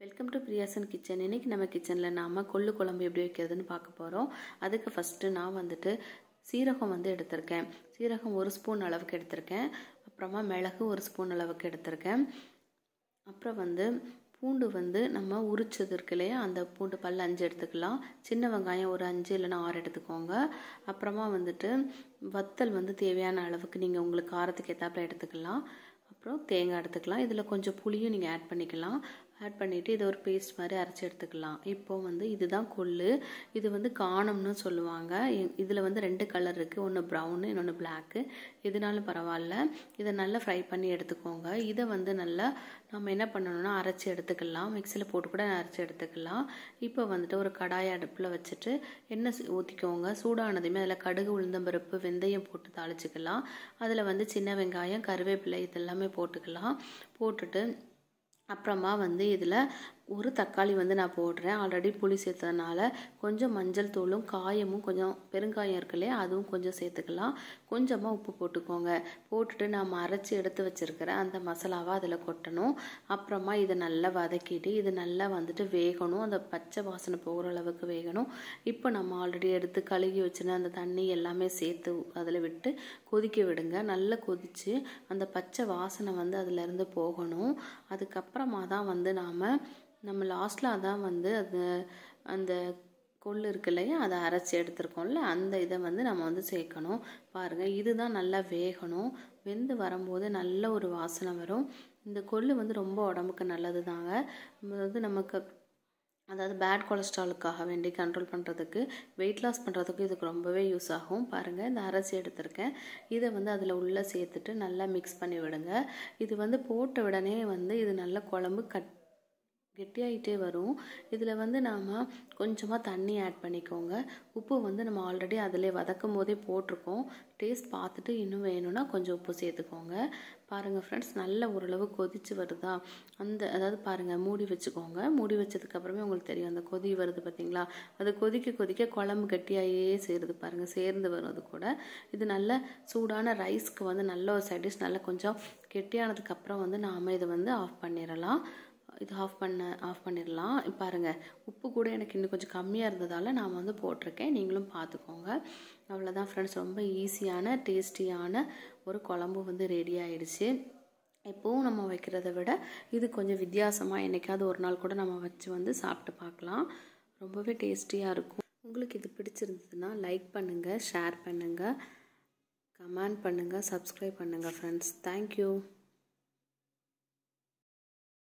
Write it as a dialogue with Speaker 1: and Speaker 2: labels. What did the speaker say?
Speaker 1: welcome to பிரியாசன் kitchen இன்றைக்கி நம்ம கிச்சனில் நாம் கொள்ளு குழம்பு எப்படி வைக்கிறதுன்னு பார்க்க போகிறோம் அதுக்கு ஃபஸ்ட்டு நான் வந்துட்டு சீரகம் வந்து எடுத்திருக்கேன் சீரகம் ஒரு ஸ்பூன் அளவுக்கு எடுத்திருக்கேன் அப்புறமா மிளகு ஒரு ஸ்பூன் அளவுக்கு எடுத்திருக்கேன் அப்புறம் வந்து பூண்டு வந்து நம்ம உரிச்சது இருக்கு இல்லையா அந்த பூண்டு பல் அஞ்சு எடுத்துக்கலாம் சின்ன வெங்காயம் ஒரு அஞ்சு இல்லைன்னா ஆறு எடுத்துக்கோங்க அப்புறமா வந்துட்டு வத்தல் வந்து தேவையான அளவுக்கு நீங்கள் உங்களுக்கு காரத்துக்கு ஏற்றாப்புல எடுத்துக்கலாம் அப்புறம் தேங்காய் எடுத்துக்கலாம் இதில் கொஞ்சம் புளியும் நீங்கள் ஆட் பண்ணிக்கலாம் ஆட் பண்ணிவிட்டு இதை ஒரு பேஸ்ட் மாதிரி அரைச்சி எடுத்துக்கலாம் இப்போ வந்து இதுதான் கொள்ளு இது வந்து காணம்னு சொல்லுவாங்க இதில் வந்து ரெண்டு கலர் இருக்குது ஒன்று ப்ரௌனு இன்னொன்று பிளாக்கு எதுனாலும் பரவாயில்ல இதை நல்லா ஃப்ரை பண்ணி எடுத்துக்கோங்க இதை வந்து நல்லா நம்ம என்ன பண்ணணும்னா அரைச்சி எடுத்துக்கலாம் மிக்சியில் போட்டு கூட அரைச்சி எடுத்துக்கலாம் இப்போ வந்துட்டு ஒரு கடாயை அடுப்பில் வச்சுட்டு எண்ணெய் ஊற்றிக்கோங்க சூடானதுமே அதில் கடுகு உளுந்தம்பருப்பு வெந்தயம் போட்டு தாளிச்சிக்கலாம் அதில் வந்து சின்ன வெங்காயம் கருவேப்பிலை இதெல்லாமே போட்டுக்கலாம் போட்டுட்டு அப்புறமா வந்து இதில் ஒரு தக்காளி வந்து நான் போடுறேன் ஆல்ரெடி புளி சேர்த்ததுனால கொஞ்சம் மஞ்சள் தூளும் காயமும் கொஞ்சம் பெருங்காயம் இருக்கு இல்லையா அதுவும் கொஞ்சம் சேர்த்துக்கலாம் கொஞ்சமாக உப்பு போட்டுக்கோங்க போட்டுட்டு நாம் அரைச்சி எடுத்து வச்சுருக்கிற அந்த மசாலாவை அதில் கொட்டணும் அப்புறமா இதை நல்லா வதக்கிட்டு இது நல்லா வந்துட்டு வேகணும் அந்த பச்சை வாசனை போகிற அளவுக்கு வேகணும் இப்போ நம்ம ஆல்ரெடி எடுத்து கழுகி வச்சுருந்த அந்த தண்ணி எல்லாமே சேர்த்து அதில் விட்டு கொதிக்க விடுங்க நல்லா கொதித்து அந்த பச்சை வாசனை வந்து அதிலேருந்து போகணும் அதுக்கப்புறமா தான் வந்து நாம் நம்ம லாஸ்ட்டில் தான் வந்து அது அந்த கொள்ளு இருக்கு இல்லையா அதை அரைச்சி எடுத்துருக்கோம்ல அந்த இதை வந்து நம்ம வந்து சேர்க்கணும் பாருங்கள் இதுதான் நல்லா வேகணும் வெந்து வரும்போது நல்ல ஒரு வாசனை வரும் இந்த கொள்ளு வந்து ரொம்ப உடம்புக்கு நல்லது தாங்க வந்து நமக்கு அதாவது பேட் கொலஸ்ட்ராலுக்காக வேண்டி கண்ட்ரோல் பண்ணுறதுக்கு வெயிட் லாஸ் பண்ணுறதுக்கு இதுக்கு ரொம்பவே யூஸ் ஆகும் பாருங்கள் இந்த அரைச்சி எடுத்திருக்கேன் இதை வந்து அதில் உள்ளே சேர்த்துட்டு நல்லா மிக்ஸ் பண்ணி விடுங்க இது வந்து போட்ட உடனே வந்து இது நல்லா குழம்பு கட் கெட்டியாகிட்டே வரும் இதில் வந்து நாம் கொஞ்சமாக தண்ணி ஆட் பண்ணிக்கோங்க உப்பு வந்து நம்ம ஆல்ரெடி அதிலே வதக்கும் போதே போட்டிருக்கோம் டேஸ்ட் பார்த்துட்டு இன்னும் வேணும்னா கொஞ்சம் உப்பு சேர்த்துக்கோங்க பாருங்கள் ஃப்ரெண்ட்ஸ் நல்ல ஓரளவு கொதித்து வருதா அந்த அதாவது பாருங்கள் மூடி வச்சுக்கோங்க மூடி வச்சதுக்கப்புறமே உங்களுக்கு தெரியும் அந்த கொதி வருது பார்த்தீங்களா அது கொதிக்க கொதிக்க குழம்பு கெட்டியாகவே சேருது பாருங்கள் சேர்ந்து வரும் அது கூட இது நல்ல சூடான ரைஸ்க்கு வந்து நல்ல ஒரு சைடிஷ் நல்லா கொஞ்சம் கெட்டியானதுக்கப்புறம் வந்து நாம் இதை வந்து ஆஃப் பண்ணிடலாம் இது ஆஃப் பண்ண ஆஃப் பண்ணிடலாம் பாருங்கள் உப்பு கூட எனக்கு இன்னும் கொஞ்சம் கம்மியாக இருந்ததால் நான் வந்து போட்டிருக்கேன் நீங்களும் பார்த்துக்கோங்க அவ்வளோதான் ஃப்ரெண்ட்ஸ் ரொம்ப ஈஸியான டேஸ்டியான ஒரு குழம்பு வந்து ரெடி ஆயிடுச்சு எப்போவும் நம்ம வைக்கிறத விட இது கொஞ்சம் வித்தியாசமாக என்றைக்காவது ஒரு நாள் கூட நம்ம வச்சு வந்து சாப்பிட்டு பார்க்கலாம் ரொம்பவே டேஸ்டியாக இருக்கும் உங்களுக்கு இது பிடிச்சிருந்ததுன்னா லைக் பண்ணுங்கள் ஷேர் பண்ணுங்கள் கமெண்ட் பண்ணுங்கள் சப்ஸ்கிரைப் பண்ணுங்கள் ஃப்ரெண்ட்ஸ் தேங்க்யூ